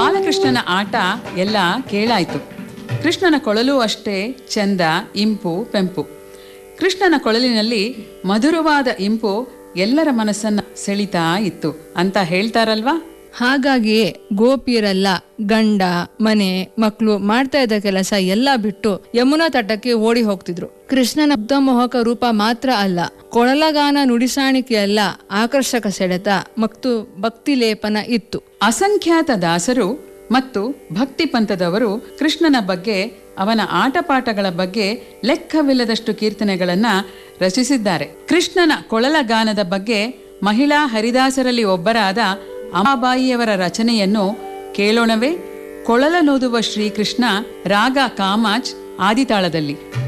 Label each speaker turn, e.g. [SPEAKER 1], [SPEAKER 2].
[SPEAKER 1] ಬಾಲಕೃಷ್ಣನ ಆಟ ಎಲ್ಲ ಕೇಳಾಯ್ತು ಕೃಷ್ಣನ ಕೊಳಲು ಅಷ್ಟೇ ಚಂದ ಇಂಪು ಪೆಂಪು ಕೃಷ್ಣನ ಕೊಳಲಿನಲ್ಲಿ ಮಧುರವಾದ ಇಂಪು ಎಲ್ಲರ ಮನಸ್ಸನ್ನ ಸೆಳಿತಾ ಇತ್ತು ಅಂತ ಹೇಳ್ತಾರಲ್ವಾ
[SPEAKER 2] ಹಾಗಾಗಿಯೇ ಗೋಪಿಯರೆಲ್ಲ ಗಂಡ ಮನೆ ಮಕ್ಕಳು ಮಾಡ್ತಾ ಇದ್ದ ಕೆಲಸ ಎಲ್ಲ ಬಿಟ್ಟು ಯಮುನಾ ತಟಕ್ಕೆ ಓಡಿ ಹೋಗ್ತಿದ್ರು ಕೃಷ್ಣನ ಮೋಹಕ ರೂಪ ಮಾತ್ರ ಅಲ್ಲ ಕೊಳಲಗಾನ ನುಡಿಸಾಣಿಕೆಯಲ್ಲ ಆಕರ್ಷಕ ಸೆಳೆತ ಮತ್ತು ಭಕ್ತಿ ಲೇಪನ ಇತ್ತು
[SPEAKER 1] ಅಸಂಖ್ಯಾತ ದಾಸರು ಮತ್ತು ಭಕ್ತಿ ಪಂಥದವರು ಕೃಷ್ಣನ ಬಗ್ಗೆ ಅವನ ಆಟಪಾಠಗಳ ಬಗ್ಗೆ ಲೆಕ್ಕವಿಲ್ಲದಷ್ಟು ಕೀರ್ತನೆಗಳನ್ನ ರಚಿಸಿದ್ದಾರೆ ಕೃಷ್ಣನ ಕೊಳಲ ಗಾನದ ಬಗ್ಗೆ ಮಹಿಳಾ ಹರಿದಾಸರಲ್ಲಿ ಒಬ್ಬರಾದ ಅಮಾಬಾಯಿಯವರ ರಚನೆಯನ್ನು ಕೇಳೋಣವೇ ಕೊಳಲನೋದುವ ಶ್ರೀಕೃಷ್ಣ ರಾಗ ಕಾಮಾಚ್ ಆದಿತಾಳದಲ್ಲಿ